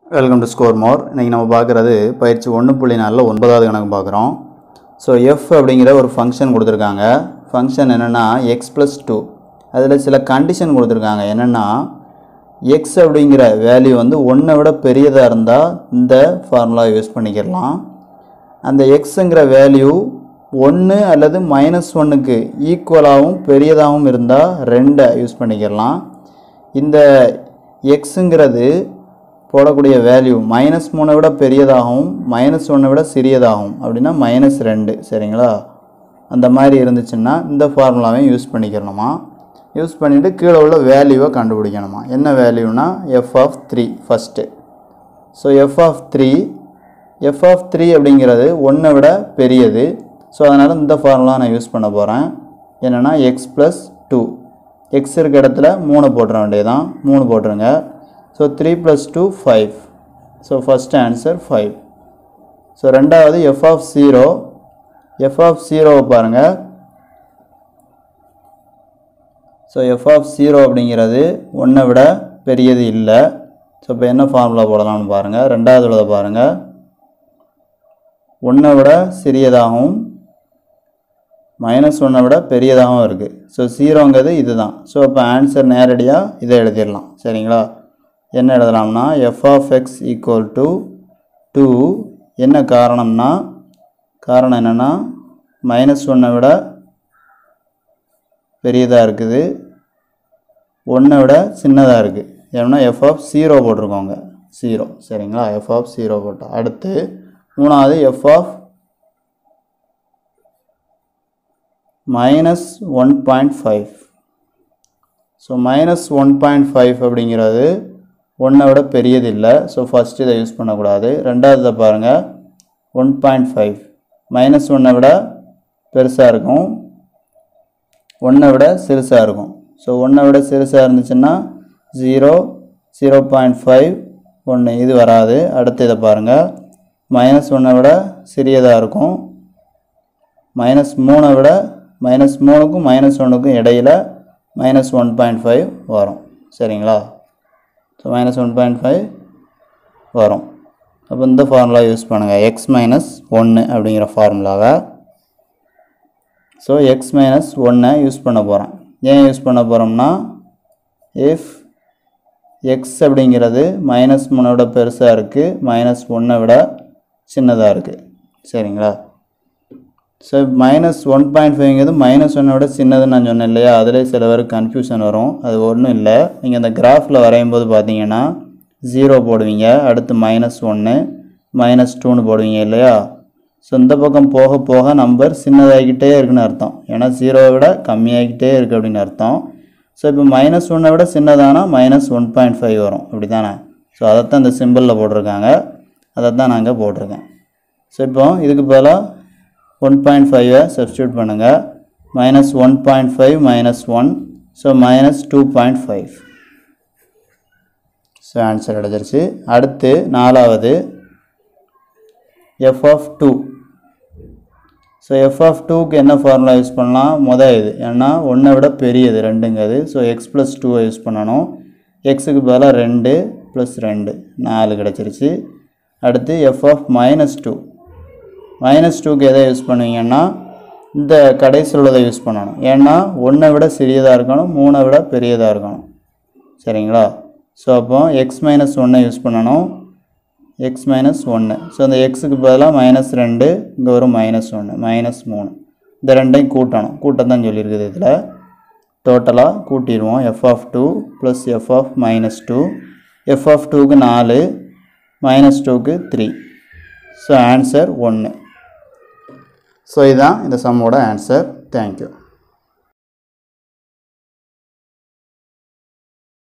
welcome to score more இன்றைக்கி நம்ம பார்க்குறது பயிற்சி ஒன்று புள்ளி நாலில் ஒன்பதாவது கணக்கு பார்க்குறோம் ஸோ எஃப் அப்படிங்கிற ஒரு ஃபங்க்ஷன் கொடுத்துருக்காங்க ஃபங்க்ஷன் என்னென்னா எக்ஸ் ப்ளஸ் டூ அதில் சில கண்டிஷன் கொடுத்துருக்காங்க என்னென்னா எக்ஸ் அப்படிங்கிற வேல்யூ வந்து ஒன்றை விட பெரியதாக இருந்தால் இந்த ஃபார்முலா யூஸ் பண்ணிக்கிடலாம் அந்த எக்ஸுங்கிற வேல்யூ ஒன்று அல்லது மைனஸ் ஒன்றுக்கு ஈக்குவலாகவும் பெரியதாகவும் இருந்தால் ரெண்டை யூஸ் பண்ணிக்கிடலாம் இந்த எக்ஸுங்கிறது போடக்கூடிய வேல்யூ மைனஸ் மூணை விட பெரியதாகவும் மைனஸ் ஒன்றை விட சிறியதாகும் அப்படின்னா மைனஸ் ரெண்டு சரிங்களா அந்த மாதிரி இருந்துச்சுன்னா இந்த ஃபார்முலாவையும் யூஸ் பண்ணிக்கிறணுமா யூஸ் பண்ணிவிட்டு கீழே உள்ள வேல்யூவை கண்டுபிடிக்கணுமா என்ன வேல்யூனா F of three first so F of three F of three அப்படிங்கிறது ஒன்றை விட பெரியது ஸோ அதனால் இந்த ஃபார்முலா நான் யூஸ் பண்ண போகிறேன் என்னென்னா எக்ஸ் ப்ளஸ் டூ எக்ஸ் இருக்க இடத்துல மூணு போட்டுற வேண்டியதான் மூணு போட்டுருங்க so three plus two five so first answer five so ரெண்டாவது F of zero F of ஜீரோவை பாருங்கள் ஸோ எஃப் ஆஃப் ஜீரோ அப்படிங்கிறது ஒன்றை விட பெரியது இல்லை ஸோ இப்போ என்ன ஃபார்முலா போடலாம்னு பாருங்கள் ரெண்டாவது உள்ளதை பாருங்கள் ஒன்றை விட சிறியதாகவும் மைனஸ் ஒன்றை விட பெரியதாகவும் இருக்குது ஸோ ஜீரோங்கிறது இதுதான் ஸோ இப்போ ஆன்சர் நேரடியாக இதை எழுதிடலாம் சரிங்களா என்ன எழுதலாம்னா F of X equal to two என்ன காரணம்னா காரணம் என்னென்னா மைனஸ் ஒன்றை விட பெரியதாக இருக்குது ஒன்றை விட சின்னதாக இருக்குது ஏன்னா எஃப் ஆஃப் ஜீரோ போட்டிருக்கோங்க ஜீரோ சரிங்களா எஃப் ஆஃப் ஜீரோ போட்டோம் அடுத்து மூணாவது F of minus one point five so minus one point five அப்படிங்கிறது ஒன்றை விட பெரியது இல்லை ஸோ ஃபஸ்ட்டு இதை யூஸ் பண்ணக்கூடாது ரெண்டாவதை பாருங்கள் ஒன் பாயிண்ட் ஃபைவ் மைனஸ் ஒன்றை விட பெருசாக இருக்கும் ஒன்றை விட சிறுசாக இருக்கும் ஸோ ஒன்றை விட சிறுசாக இருந்துச்சுன்னா ஜீரோ ஜீரோ பாயிண்ட் ஃபைவ் ஒன்று இது வராது அடுத்து இதை பாருங்கள் மைனஸ் ஒன்றை விட சிறியதாக இருக்கும் மைனஸ் மூணை விட மைனஸ் மூணுக்கும் மைனஸ் ஒன்றுக்கும் இடையில் மைனஸ் ஒன் பாயிண்ட் ஃபைவ் வரும் சரிங்களா so minus one point five வரும் அப்போ இந்த ஃபார்முலா யூஸ் பண்ணுங்கள் எக்ஸ் மைனஸ் ஒன்று அப்படிங்கிற ஃபார்முலாவை ஸோ எக்ஸ் மைனஸ் ஒன்றை யூஸ் பண்ண போகிறேன் ஏன் யூஸ் பண்ண போகிறோம்னா இஃப் எக்ஸ் அப்படிங்கிறது மைனஸ் மூணை விட பெருசாக இருக்குது மைனஸ் ஒன்றை விட சின்னதாக இருக்குது சரிங்களா ஸோ மைனஸ் ஒன் பாயிண்ட் ஃபைவ்ங்கிறது மைனஸ் ஒன்னை விட சின்னதுன்னு நான் சொன்னேன் இல்லையா அதிலே சில பேருக்கு கன்ஃபியூஷன் வரும் அது ஒன்றும் இல்லை நீங்கள் அந்த கிராஃபில் வரையும் போது பார்த்தீங்கன்னா ஜீரோ போடுவீங்க அடுத்து மைனஸ் ஒன்று மைனஸ் டூன்னு போடுவீங்க இல்லையா ஸோ இந்த பக்கம் போக போக நம்பர் சின்னதாகிக்கிட்டே இருக்குன்னு அர்த்தம் ஏன்னா ஜீரோவை விட கம்மியாகிக்கிட்டே இருக்குது அப்படின்னு அர்த்தம் ஸோ இப்போ மைனஸ் ஒன்னை விட சின்னதானா மைனஸ் ஒன் பாயிண்ட் ஃபைவ் வரும் அப்படி தானே ஸோ அதைத்தான் இந்த சிம்பிளில் போட்டிருக்காங்க அதை தான் நான் இங்கே போட்டிருக்கேன் ஸோ இப்போ இதுக்கு பதிலாக ஒன் பாயிண்ட் ஃபைவை சப்ஸ்டியூட் பண்ணுங்கள் minus one point five minus one so minus two point five so answer கிடச்சிருச்சு அடுத்து நாலாவது F of two so F of டூக்கு என்ன ஃபார்முலா யூஸ் பண்ணலாம் மொதல் இது ஏன்னா ஒன்றை விட பெரியது ரெண்டுங்கிறது ஸோ எக்ஸ் ப்ளஸ் டூவை யூஸ் பண்ணணும் எக்ஸுக்கு பதிலாக ரெண்டு ப்ளஸ் ரெண்டு நாலு கிடச்சிருச்சு அடுத்து F of minus two minus டூக்கு எதை யூஸ் பண்ணுவீங்கன்னா இந்த கடைசியில் உள்ளதை யூஸ் பண்ணணும் ஏன்னா ஒன்றை விட சிறியதாக இருக்கணும் மூணை விட பெரியதாக இருக்கணும் சரிங்களா ஸோ அப்போ எக்ஸ் மைனஸ் ஒன்றை யூஸ் பண்ணணும் எக்ஸ் மைனஸ் ஒன்று ஸோ அந்த எக்ஸுக்கு பதிலாக மைனஸ் ரெண்டு இங்கே ஒரு மைனஸ் ஒன்று மைனஸ் மூணு இந்த ரெண்டையும் கூட்டணும் கூட்டத்தான் சொல்லியிருக்குது இதில் டோட்டலாக கூட்டிடுவோம் F of two plus F of minus two F of டூக்கு நாலு மைனஸ் டூக்கு த்ரீ ஸோ ஆன்சர் ஒன்று ஸோ இதுதான் இந்த சம்மோட ஆன்சர் தேங்க்யூ